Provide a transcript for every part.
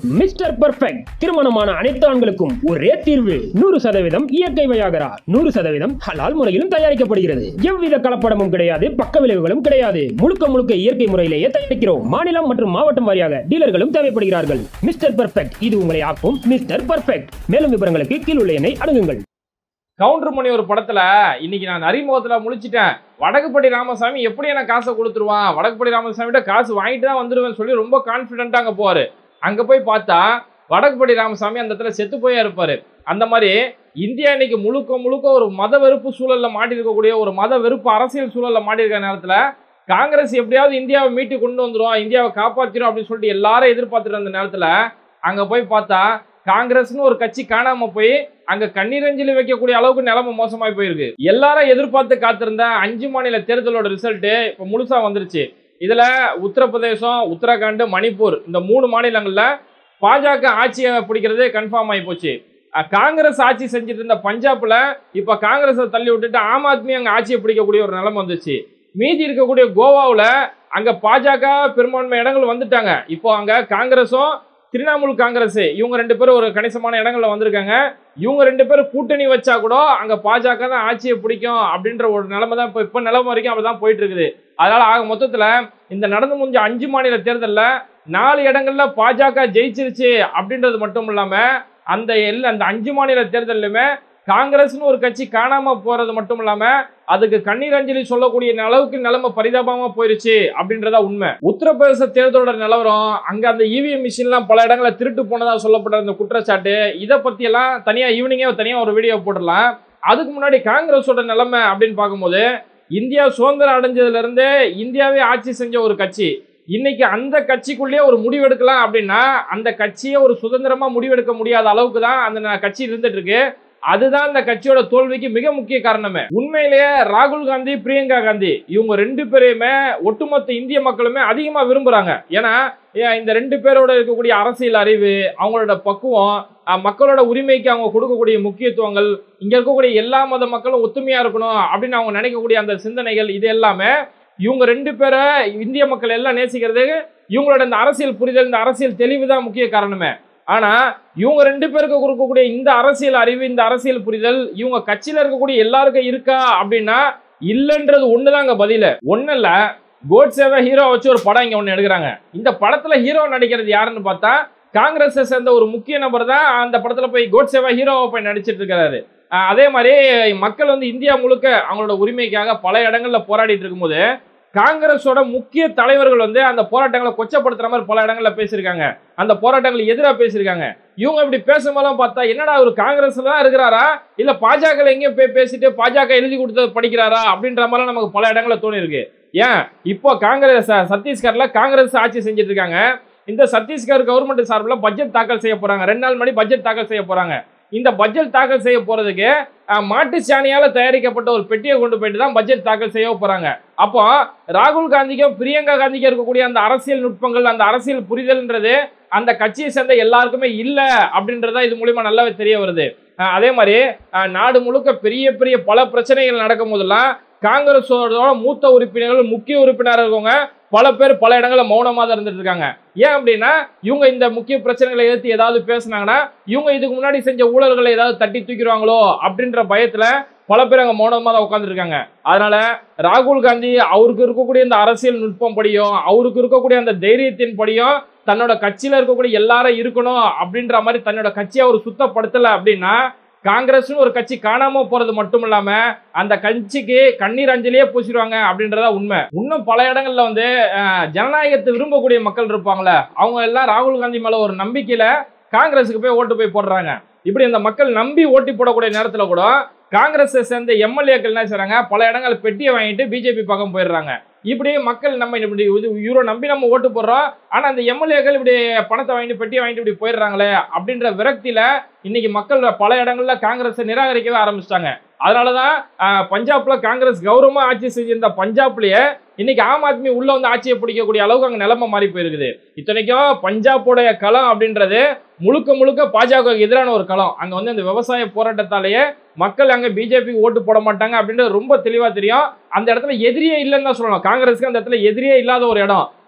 mister perfect திருமணமான அனைத்து ஆண்களுக்கும் ஒரே தீர்வு நூறு சதவீதம் இயற்கை வயாகரா நூறு சதவீதம் ஹலால் முறையிலும் தயாரிக்கப்படுகிறது எவ்வித கலப்படமும் கிடையாது பக்க விளைவுகளும் கிடையாது முழுக்க முழுக்க இயற்கை முறையிலேயே தயாரிக்கிறோம் மாநிலம் மற்றும் மாவட்டம் வாரியாக டீலர்களும் தேவைப்படுகிறார்கள் மிஸ்டர் பர்ஃபெக்ட் இது உங்களை ஆக்கும் மிஸ்டர் பர்ஃபெக்ட் மேலும் விவரங்களுக்கு கீழுள்ள எண்ணை அணுகுங்கள் கவுண்டர் மணி ஒரு படத்துல இன்னைக்கு நான் அறிமுகத்துல முழிச்சிட்டேன் வடக்குப்பட்டி ராமசாமி எப்படி எனக்கு காசை கொடுத்துருவான் வடக்குப்பட்டி ராமசாமிகிட்ட காசு வாங்கிட்டு தான் வந்துடுவேன் சொல்லி ரொம்ப கான்ஃபிடென்ட்டா அங்க போவாரு அங்க போய் பார்த்தா வடக்குப்பட்டி ராமசாமி அந்த இடத்துல செத்து போயே இருப்பாரு அந்த மாதிரி இந்தியா இன்னைக்கு முழுக்க முழுக்க ஒரு மத வெறுப்பு சூழல்ல மாட்டி இருக்கக்கூடிய ஒரு மத வெறுப்பு அரசியல் சூழல்ல மாட்டி இருக்க நேரத்துல காங்கிரஸ் எப்படியாவது இந்தியாவை மீட்டு கொண்டு வந்துரும் இந்தியாவை காப்பாற்றிடும் அப்படின்னு சொல்லிட்டு எல்லாரும் எதிர்பார்த்துட்டு இருந்த நேரத்துல அங்க போய் பார்த்தா காங்கிரஸ்னு ஒரு கட்சி காணாம போய் அங்க கண்ணீரஞ்சலி வைக்கக்கூடிய அளவுக்கு நிலைமை மோசமாய் போயிருக்கு எல்லாரும் எதிர்பார்த்து காத்திருந்த அஞ்சு மாநில தேர்தலோட ரிசல்ட் இப்ப முழுசா வந்துருச்சு இதுல உத்தரப்பிரதேசம் உத்தரகாண்ட் மணிப்பூர் இந்த மூணு மாநிலங்கள்ல பாஜக ஆட்சியை பிடிக்கிறது கன்ஃபார்ம் ஆகி போச்சு அஹ் காங்கிரஸ் ஆட்சி செஞ்சுட்டு இருந்த பஞ்சாப்ல இப்ப காங்கிரஸை தள்ளி விட்டுட்டு ஆம் ஆத்மி அங்க ஆட்சியை பிடிக்கக்கூடிய ஒரு நிலைமை வந்துச்சு மீதி இருக்கக்கூடிய கோவாவுல அங்க பாஜக பெரும்பான்மை இடங்கள் வந்துட்டாங்க இப்போ அங்க காங்கிரஸும் திரிணாமுல் காங்கிரஸ் இவங்க ரெண்டு பேரும் ஒரு கணிசமான இடங்கள்ல வந்திருக்காங்க இவங்க ரெண்டு பேரும் கூட்டணி வச்சா கூட அங்க பாஜக தான் ஆட்சியை பிடிக்கும் அப்படின்ற ஒரு நிலைமை தான் இப்போ இப்போ நிலைமை வரைக்கும் அப்படிதான் போயிட்டு இருக்குது அதனால ஆக மொத்தத்துல இந்த நடந்து முடிஞ்ச அஞ்சு மாநில தேர்தல்ல நாலு இடங்கள்ல பாஜக ஜெயிச்சிருச்சு அப்படின்றது மட்டும் இல்லாம அந்த எல்லா அந்த அஞ்சு மாநில தேர்தல்லையுமே காங்கிரஸ்னு ஒரு கட்சி காணாம போறது மட்டும் இல்லாம அதுக்கு கண்ணீர் அஞ்சலி சொல்லக்கூடிய அளவுக்கு நிலைமை பரிதாபமா போயிருச்சு அப்படின்றதா உண்மை உத்தரப்பிரதேச தேர்தலோட நிலவரம் அங்க அந்த இவிஎம் மிஷின்லாம் பல இடங்கள்ல திருட்டு போனதா சொல்லப்பட்ட அந்த குற்றச்சாட்டு இதை பத்தி எல்லாம் தனியா ஈவினிங்கே தனியா ஒரு வீடியோ போட்டுடலாம் அதுக்கு முன்னாடி காங்கிரஸோட நிலைமை அப்படின்னு பார்க்கும்போது இந்தியா சுதந்திரம் அடைஞ்சதுல இருந்தே இந்தியாவே ஆட்சி செஞ்ச ஒரு கட்சி இன்னைக்கு அந்த கட்சிக்குள்ளேயே ஒரு முடிவு எடுக்கலாம் அப்படின்னா அந்த கட்சியை ஒரு சுதந்திரமா முடிவெடுக்க முடியாத அளவுக்கு தான் அந்த ந- கட்சி இருந்துட்டு இருக்கு அதுதான் இந்த கட்சியோட தோல்விக்கு மிக முக்கிய காரணமே உண்மையிலேயே ராகுல் காந்தி பிரியங்கா காந்தி இவங்க ரெண்டு பேரையுமே ஒட்டுமொத்த இந்திய மக்களுமே அதிகமா விரும்புறாங்க ஏன்னா ஏன் இந்த ரெண்டு பேரோட இருக்கக்கூடிய அரசியல் அறிவு அவங்களோட பக்குவம் அஹ், மக்களோட உரிமைக்கு அவங்க கொடுக்கக்கூடிய முக்கியத்துவங்கள் இங்க இருக்கக்கூடிய எல்லா மத மக்களும் ஒத்துமையா இருக்கணும் அப்படின்னு அவங்க நினைக்கக்கூடிய அந்த சிந்தனைகள் இது எல்லாமே இவங்க ரெண்டு பேரை இந்திய மக்கள் எல்லாம் நேசிக்கிறதுக்கு இவங்களோட இந்த அரசியல் புரிதல் இந்த அரசியல் தெளிவு தான் முக்கிய காரணமே ஆனா இவங்க ரெண்டு பேருக்கு கொடுக்கக்கூடிய இந்த அரசியல் அறிவு இந்த அரசியல் புரிதல் இவங்க கட்சியில இருக்கக்கூடிய எல்லாருக்கும் இருக்கா அப்படின்னா இல்லைன்றது ஒண்ணுதாங்க பதில ஒண்ணு இல்ல கோட்சேவை ஹீரோ வச்சு ஒரு படம் இங்க ஒண்ணு எடுக்கிறாங்க இந்த படத்துல ஹீரோ நடிக்கிறது யாருன்னு பார்த்தா காங்கிரஸை சேர்ந்த ஒரு முக்கிய நபர் தான் அந்த படத்துல போய் கோட்சேவா ஹீரோவை போய் நடிச்சிட்டு இருக்கிறாரு அஹ் அதே மாதிரி மக்கள் வந்து இந்தியா முழுக்க அவங்களோட உரிமைக்காக பல இடங்கள்ல போராடிட்டு இருக்கும்போது காங்கிரஸோட முக்கிய தலைவர்கள் வந்து அந்த போராட்டங்களை கொச்சப்படுத்துற மாதிரி பல இடங்கள்ல பேசியிருக்காங்க அந்த போராட்டங்கள் எதிராக பேசியிருக்காங்க இவங்க இப்படி பேசும்போதெல்லாம் பார்த்தா என்னடா ஒரு காங்கிரஸ்ல தான் இருக்கிறாரா இல்ல பாஜக எங்கேயும் போய் பேசிட்டு பாஜக எழுதி கொடுத்தது படிக்கிறாரா அப்படின்ற மாதிரி நமக்கு பல இடங்கள்ல தோணி இருக்கு ஏன் இப்போ காங்கிரஸ் சத்தீஸ்கர்ல காங்கிரஸ் ஆட்சி செஞ்சுட்டு இருக்காங்க இந்த சத்தீஸ்கர் கவர்மெண்ட் சார்பில் பட்ஜெட் தாக்கல் செய்ய போறாங்க ரெண்டு நாள் முன்னாடி பட்ஜெட் தாக்கல் செய்ய போறாங்க இந்த பட்ஜெட் தாக்கல் செய்ய போறதுக்கு அஹ், மாட்டு சாணியால தயாரிக்கப்பட்ட ஒரு பெட்டியை கொண்டு போயிட்டு தான் பட்ஜெட் தாக்கல் செய்ய போறாங்க அப்போ ராகுல் காந்திக்கும் பிரியங்கா காந்திக்கும் இருக்கக்கூடிய அந்த அரசியல் நுட்பங்கள் அந்த அரசியல் புரிதல்ன்றது அந்த கட்சியை சேர்ந்த எல்லாருக்குமே இல்லை அப்படின்றதா இது மூலியமா நல்லாவே தெரிய வருது அஹ், அதே மாதிரி அஹ், நாடு முழுக்க பெரிய பெரிய பல பிரச்சனைகள் நடக்கும் போதெல்லாம் காங்கிரஸோட மூத்த உறுப்பினர்கள் முக்கிய உறுப்பினராக இருக்கவங்க பல பேர் பல இடங்களில் மௌனமாக தான் இருந்துட்டு இருக்காங்க ஏன் அப்படின்னா இவங்க இந்த முக்கிய பிரச்சனைகளை எதிர்த்து ஏதாவது பேசுனாங்கன்னா இவங்க இதுக்கு முன்னாடி செஞ்ச ஊழல்களை ஏதாவது தட்டி தூக்கிடுவாங்களோ அப்படின்ற பயத்துல பல பேர் அங்க மௌனமாக தான் உட்காந்துருக்காங்க அதனால ராகுல் காந்தி அவருக்கு இருக்கக்கூடிய இந்த அரசியல் நுட்பம் படியும் அவருக்கு இருக்கக்கூடிய அந்த தைரியத்தின் படியும் தன்னோட கட்சியில இருக்கக்கூடிய எல்லாரும் இருக்கணும் அப்படின்ற மாதிரி தன்னோட கட்சியை அவர் சுத்தப்படுத்தல அப்படின்னா காங்கிரஸ்னு ஒரு கட்சி காணாம போறது மட்டும் இல்லாம அந்த கட்சிக்கு கண்ணீர் அஞ்சலியே பூசிடுவாங்க அப்படின்றதா உண்மை இன்னும் பல இடங்கள்ல வந்து அஹ், ஜனநாயகத்தை விரும்பக்கூடிய மக்கள் இருப்பாங்களே அவங்க எல்லாம் ராகுல் காந்தி மேல ஒரு நம்பிக்கையில காங்கிரஸுக்கு போய் ஓட்டு போய் போடுறாங்க இப்படி அந்த மக்கள் நம்பி ஓட்டி போடக்கூடிய நேரத்துல கூட காங்கிரஸை சேர்ந்த எம்எல்ஏக்கள் என்ன செய்றாங்க பல இடங்கள் பெட்டியை வாங்கிட்டு பிஜேபி பக்கம் போயிடுறாங்க இப்படி மக்கள் நம்ம இப்படி இது இவரை நம்பி நம்ம ஓட்டு போடுறோம் ஆனா அந்த எம்எல்ஏக்கள் இப்படி பணத்தை வாங்கிட்டு பெட்டியை வாங்கிட்டு இப்படி போயிடுறாங்களே அப்படின்ற விரக்தியில இன்னைக்கு மக்கள் பல இடங்கள்ல காங்கிரஸை நிராகரிக்கவே ஆரம்பிச்சிட்டாங்க அதனாலதான் ஆஹ், பஞ்சாப்ல காங்கிரஸ் கௌரவமா ஆட்சி செஞ்சிருந்த பஞ்சாப்லயே இன்னைக்கு ஆம் ஆத்மி உள்ள வந்து ஆட்சியை பிடிக்கக்கூடிய அளவுக்கு அங்க நிலைமை மாறி போயிருக்குது இத்தனைக்கும் பஞ்சாபோடைய களம் அப்படின்றது முழுக்க முழுக்க பாஜக எதிரான ஒரு களம் அங்க வந்து அந்த விவசாய போராட்டத்தாலேயே மக்கள் அங்க பிஜேபி ஓட்டு போட மாட்டாங்க அப்படின்றது ரொம்ப தெளிவா தெரியும் அந்த இடத்துல எதிரியே இல்லைன்னு தான் சொல்லணும் காங்கிரஸுக்கு அந்த இடத்துல எதிரியே இல்லாத ஒரு இடம்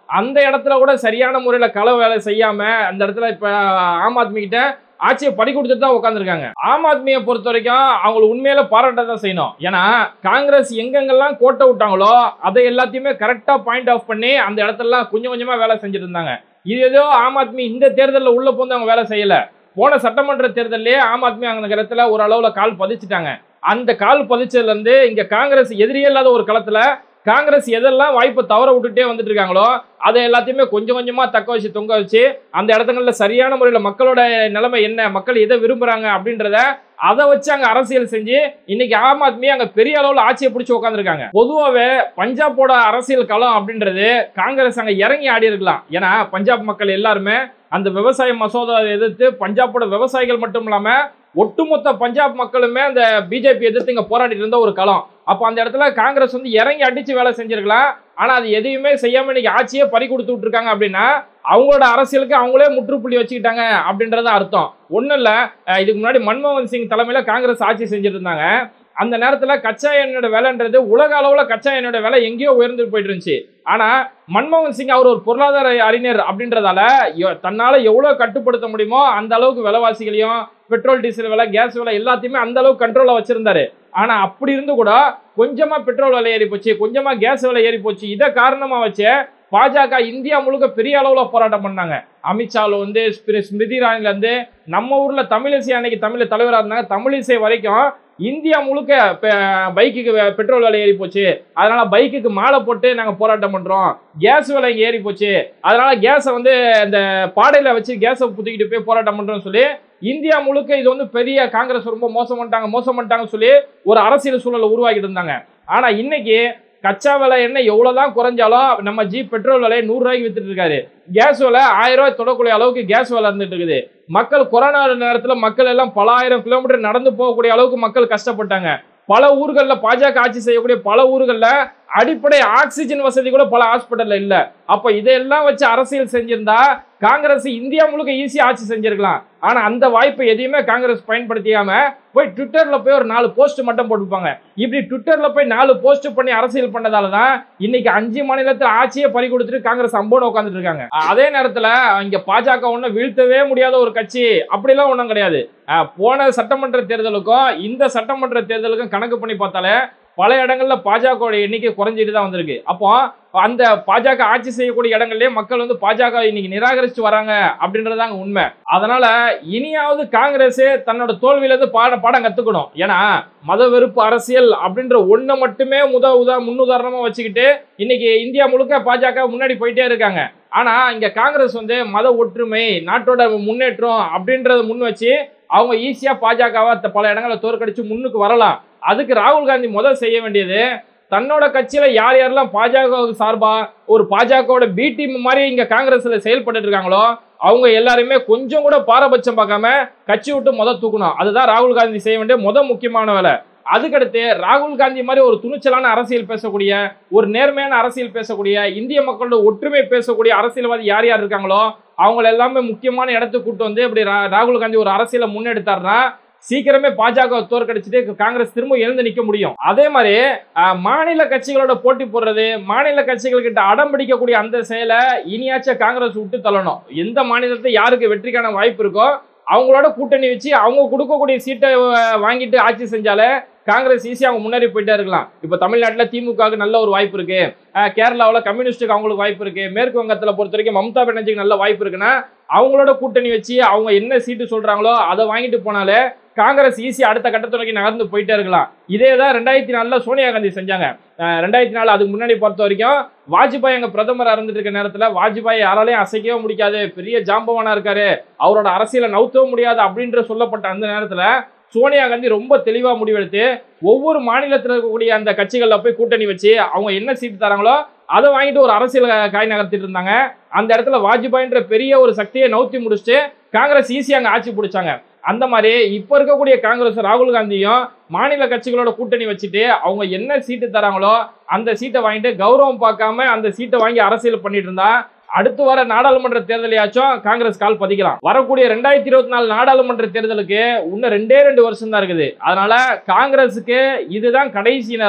அந்த இடத்துல கூட சரியான முறையில கள வேலை செய்யாம அந்த இடத்துல இப்ப ஆம் ஆத்மி கிட்ட ஆட்சியை பறி கொடுத்துட்டு தான் உட்காந்துருக்காங்க ஆம் ஆத்மியை பொறுத்த வரைக்கும் அவங்களை உண்மையில பாராட்ட தான் செய்யணும் ஏன்னா காங்கிரஸ் எங்கெங்கெல்லாம் கோட்டை விட்டாங்களோ அதை எல்லாத்தையுமே கரெக்டா பாயிண்ட் ஆஃப் பண்ணி அந்த இடத்துலலாம் கொஞ்சம் கொஞ்சமா வேலை செஞ்சுட்டு இருந்தாங்க இது ஏதோ ஆம் ஆத்மி இந்த தேர்தலில் உள்ள போந்து அவங்க வேலை செய்யல போன சட்டமன்ற தேர்தலே ஆம் ஆத்மி அந்த இடத்துல ஒரு அளவுல கால் பதிச்சுட்டாங்க அந்த கால் பதிச்சதுல இருந்து இங்க காங்கிரஸ் எதிரியே இல்லாத ஒரு களத்துல காங்கிரஸ் எதெல்லாம் வாய்ப்பை தவற விட்டுட்டே வந்துட்டு இருக்காங்களோ அதை எல்லாத்தையுமே கொஞ்சம் கொஞ்சமா தக்க வச்சு தொங்க வச்சு அந்த இடத்துங்கள்ல சரியான முறையில மக்களோட நிலைமை என்ன மக்கள் எதை விரும்புறாங்க அப்படின்றத அதை வச்சு அங்க அரசியல் செஞ்சு இன்னைக்கு ஆம் ஆத்மி அங்க பெரிய அளவுல ஆட்சியை பிடிச்சி உட்காந்துருக்காங்க பொதுவாகவே பஞ்சாபோட அரசியல் களம் அப்படின்றது காங்கிரஸ் அங்க இறங்கி ஆடி இருக்கலாம் ஏன்னா பஞ்சாப் மக்கள் எல்லாருமே அந்த விவசாய மசோதாவை எதிர்த்து பஞ்சாபோட விவசாயிகள் மட்டும் இல்லாம ஒட்டுமொத்த பஞ்சாப் மக்களுமே அந்த பிஜேபி எதிர்த்து இங்க போராடிட்டு இருந்த ஒரு களம் அப்போ அந்த இடத்துல காங்கிரஸ் வந்து இறங்கி அடிச்சு வேலை செஞ்சிருக்கலாம் ஆனா அது எதையுமே செய்யாம இன்னைக்கு ஆட்சியே பறி கொடுத்து இருக்காங்க அப்படின்னா அவங்களோட அரசியலுக்கு அவங்களே முற்றுப்புள்ளி வச்சுக்கிட்டாங்க அப்படின்றது அர்த்தம் ஒன்றும் இல்லை இதுக்கு முன்னாடி மன்மோகன் சிங் தலைமையில காங்கிரஸ் ஆட்சி செஞ்சுட்டு இருந்தாங்க அந்த நேரத்தில் கச்சா எண்ணெயோட விலைன்றது உலக அளவில் கச்சா எண்ணெயோட விலை எங்கேயோ உயர்ந்து போயிட்டு இருந்துச்சு ஆனால் மன்மோகன் சிங் அவர் ஒரு பொருளாதார அறிஞர் அப்படின்றதால எ- தன்னால எவ்வளோ கட்டுப்படுத்த முடியுமோ அந்த அளவுக்கு விலைவாசிகளையும் பெட்ரோல் டீசல் விலை கேஸ் விலை எல்லாத்தையுமே அந்த அளவுக்கு கண்ட்ரோலில் வச்சிருந்தாரு ஆனால் அப்படி இருந்து கூட கொஞ்சமா பெட்ரோல் விலை ஏறி போச்சு கொஞ்சமா கேஸ் விலை ஏறி போச்சு இதை காரணமா வச்சு பாஜக இந்தியா முழுக்க பெரிய அளவில் போராட்டம் பண்ணாங்க அமித்ஷாவில் வந்து ஸ்மிரு- ஸ்மிருதி இரானில இருந்து நம்ம ஊர்ல தமிழிசை அன்னைக்கு தமிழ் தலைவராக இருந்தாங்க தமிழிசை வரைக்கும் இந்தியா முழுக்க பெ- பைக்குக்கு வெ- பெட்ரோல் விலை ஏறி போச்சு அதனால பைக்குக்கு மாலை போட்டு நாங்க போராட்டம் பண்றோம் கேஸ் விலை இங்க ஏறி போச்சு அதனால கேஸை வந்து இந்த பாடையில வச்சு கேஸை புத்திக்கிட்டு போய் போராட்டம் பண்றோம்னு சொல்லி இந்தியா முழுக்க இது வந்து பெரிய காங்கிரஸ் ரொம்ப மோசம் பண்ணிட்டாங்க மோசம் பண்ணிட்டாங்கன்னு சொல்லி ஒரு அரசியல் சூழலை உருவாக்கிட்டு இருந்தாங்க ஆனா இன்னைக்கு கச்சா விலை என்ன எவ்வளவுதான் குறைஞ்சாலும் நம்ம ஜீப் பெட்ரோல் விலையை நூறு ரூபாய்க்கு வித்துட்டு இருக்காரு கேஸ் விலை ஆயிரம் ரூபாய் தொடக்கூடிய அளவுக்கு கேஸ் விலை இருந்துட்டு இருக்குது மக்கள் கொரோனா நேரத்துல மக்கள் எல்லாம் பல ஆயிரம் கிலோமீட்டர் நடந்து போகக்கூடிய அளவுக்கு மக்கள் கஷ்டப்பட்டாங்க பல ஊர்களில் பாஜக ஆட்சி செய்யக்கூடிய பல ஊர்களில் அடிப்படை ஆக்சிஜன் வசதி கூட பல ஹாஸ்பிட்டல்ல இல்ல அப்ப இதையெல்லாம் வச்சு அரசியல் செஞ்சிருந்தா காங்கிரஸ் இந்தியா முழுக்க ஈஸியா ஆட்சி செஞ்சிருக்கலாம் ஆனா அந்த வாய்ப்பை எதையுமே காங்கிரஸ் பயன்படுத்தியாம போய் ட்விட்டர்ல போய் ஒரு நாலு போஸ்ட் மட்டும் போட்டுப்பாங்க இப்படி ட்விட்டர்ல போய் நாலு போஸ்ட் பண்ணி அரசியல் பண்ணதால தான் இன்னைக்கு அஞ்சு மாநிலத்தில் ஆட்சியை பறி கொடுத்துட்டு காங்கிரஸ் அம்போடு உட்காந்துட்டு இருக்காங்க அதே நேரத்துல இங்க பாஜக ஒன்றும் வீழ்த்தவே முடியாத ஒரு கட்சி அப்படிலாம் ஒன்றும் கிடையாது அஹ் போன சட்டமன்ற தேர்தலுக்கும் இந்த சட்டமன்ற தேர்தலுக்கும் கணக்கு பண்ணி பார்த்தாலே பல இடங்கள்ல பாஜகவோட எண்ணிக்கை குறைஞ்சிட்டு தான் வந்திருக்கு அப்போ அந்த பாஜக ஆட்சி செய்யக்கூடிய இடங்கள்லயே மக்கள் வந்து பாஜக இன்னைக்கு நிராகரிச்சு வராங்க அப்படின்றதாங்க உண்மை அதனால இனியாவது காங்கிரஸ் தன்னோட தோல்வியில இருந்து பாட பாடம் கத்துக்கணும் ஏன்னா மத வெறுப்பு அரசியல் அப்படின்ற ஒண்ணை மட்டுமே முத உதா முன்னுதாரணமா வச்சுக்கிட்டு இன்னைக்கு இந்தியா முழுக்க பாஜக முன்னாடி போயிட்டே இருக்காங்க ஆனா இங்க காங்கிரஸ் வந்து மத ஒற்றுமை நாட்டோட முன்னேற்றம் அப்படின்றத முன் வச்சு அவங்க ஈஸியா பாஜகவை பல இடங்களை தோற்கடிச்சு முன்னுக்கு வரலாம் அதுக்கு ராகுல் காந்தி முதல் செய்ய வேண்டியது தன்னோட கட்சியில யார் யாரெல்லாம் பாஜக சார்பா ஒரு பாஜகவோட பி டீம் மாதிரி இங்க காங்கிரஸ்ல செயல்பட்டு இருக்காங்களோ அவங்க எல்லாருமே கொஞ்சம் கூட பாரபட்சம் பார்க்காம கட்சி விட்டு முத தூக்கணும் அதுதான் ராகுல் காந்தி செய்ய வேண்டிய முத முக்கியமான வேலை அதுக்கடுத்து ராகுல் காந்தி மாதிரி ஒரு துணிச்சலான அரசியல் பேசக்கூடிய ஒரு நேர்மையான அரசியல் பேசக்கூடிய இந்திய மக்களோட ஒற்றுமை பேசக்கூடிய அரசியல்வாதி யார் யார் இருக்காங்களோ அவங்கள எல்லாமே முக்கியமான இடத்துக்கு கூட்டு வந்து இப்படி ரா- ராகுல் காந்தி ஒரு அரசியலை முன்னெடுத்தாருன்னா சீக்கிரமே பாஜக தோற்கடிச்சிட்டு காங்கிரஸ் திரும்ப எழுந்து நிக்க முடியும் அதே மாதிரி அஹ், மாநில கட்சிகளோட போட்டி போடுறது மாநில கட்சிகள் கிட்ட அடம் பிடிக்கக்கூடிய அந்த செயலை இனியாச்சும் காங்கிரஸ் விட்டு தள்ளணும் எந்த மாநிலத்தை யாருக்கு வெற்றிக்கான வாய்ப்பு இருக்கோ அவங்களோட கூட்டணி வச்சு அவங்க கொடுக்கக்கூடிய சீட்டை அஹ், வாங்கிட்டு ஆட்சி செஞ்சாலே காங்கிரஸ் ஈஸியாக அவங்க முன்னேறி போயிட்டே இருக்கலாம் இப்போ தமிழ்நாட்டில் திமுகவுக்கு நல்ல ஒரு வாய்ப்பு இருக்கு அஹ், கேரளாவில் கம்யூனிஸ்ட்டுக்கு அவங்களுக்கு வாய்ப்பு இருக்கு மேற்கு வங்கத்தில் பொறுத்த வரைக்கும் மம்தா பானர்ஜிக்கு நல்ல வாய்ப்பு இருக்குன்னா அவங்களோட கூட்டணி வச்சு அவங்க என்ன சீட்டு சொல்றாங்களோ அதை வாங்கிட்டு போனாலே காங்கிரஸ் ஈஸியாக அடுத்த கட்டத்தை நோக்கி நகர்ந்து போயிட்டே இருக்கலாம் இதே தான் ரெண்டாயிரத்தி நாலில் சோனியா காந்தி செஞ்சாங்க அஹ் ரெண்டாயிரத்தி நாலு அதுக்கு முன்னாடி பொறுத்த வரைக்கும் வாஜ்பாய் அங்கே பிரதமராக இருந்துட்டு இருக்க நேரத்தில் வாஜ்பாய் யாராலையும் அசைக்கவே முடியாது பெரிய ஜாம்பவானா இருக்காரு அவரோட அரசியலை நவுத்தவும் முடியாது அப்படின்ற சொல்லப்பட்ட அந்த நேரத்தில் சோனியா காந்தி ரொம்ப தெளிவாக முடிவெடுத்து ஒவ்வொரு மாநிலத்தில் இருக்கக்கூடிய அந்த கட்சிகளில் போய் கூட்டணி வச்சு அவங்க என்ன சீட்டு தராங்களோ அதை வாங்கிட்டு ஒரு அரசியல் காய் நகர்த்திட்டு இருந்தாங்க அந்த இடத்துல வாஜ்பாய்ன்ற பெரிய ஒரு சக்தியை நவுத்தி முடிச்சுட்டு காங்கிரஸ் ஈஸியாக அங்கே ஆட்சி பிடிச்சாங்க அந்த மாதிரி இப்போ இருக்கக்கூடிய காங்கிரஸ் ராகுல் காந்தியும் மாநில கட்சிகளோட கூட்டணி வச்சுட்டு அவங்க என்ன சீட்டு தராங்களோ அந்த சீட்டை வாங்கிட்டு கௌரவம் பார்க்காம அந்த சீட்டை வாங்கி அரசியல் பண்ணிட்டு இருந்தா அடுத்து வர நாடாளுமன்ற தேர்தலையாச்சும் காங்கிரஸ் கால் பதிக்கலாம் வரக்கூடிய ரெண்டாயிரத்தி இருபத்தி நாலு நாடாளுமன்ற தேர்தலுக்கு இன்னும் ரெண்டே ரெண்டு வருஷம் தான் இருக்குது அதனால காங்கிரஸுக்கு இதுதான் கடைசி நேரம்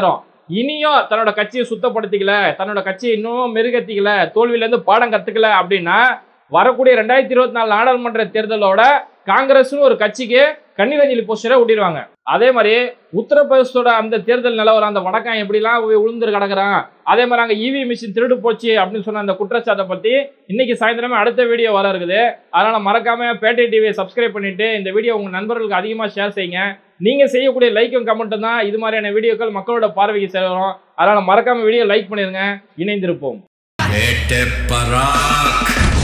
இனியும் தன்னோட கட்சியை சுத்தப்படுத்திக்கல தன்னோட கட்சியை இன்னும் மெருகேத்திக்கல தோல்வியிலேருந்து பாடம் கத்துக்கல அப்படின்னா வரக்கூடிய ரெண்டாயிரத்தி இருபத்தி நாலு நாடாளுமன்ற தேர்தலோட காங்கிரஸ்னு ஒரு கட்சிக்கு கன்னிரஞ்சலி போஸ்டரை ஒட்டிடுவாங்க அதே மாதிரி உத்தரப்பிரதேசத்தோட அந்த தேர்தல் நிலவரம் அந்த வடக்கான் எப்படிலாம் போய் உளுந்து கிடக்குறான் அதே மாதிரி அங்கே இவி மிஷின் திருடு போச்சு அப்படின்னு சொன்ன அந்த குற்றச்சாட்டை பற்றி இன்னைக்கு சாயந்தரமே அடுத்த வீடியோ வர இருக்குது அதனால மறக்காம பேட்டை டிவியை சப்ஸ்கிரைப் பண்ணிட்டு இந்த வீடியோ உங்க நண்பர்களுக்கு அதிகமாக ஷேர் செய்யுங்க நீங்க செய்யக்கூடிய லைக்கும் கமெண்ட்டும் தான் இது மாதிரியான வீடியோக்கள் மக்களோட பார்வைக்கு சேரும் அதனால மறக்காம வீடியோ லைக் பண்ணிருங்க இணைந்திருப்போம் வேட்டை பராக்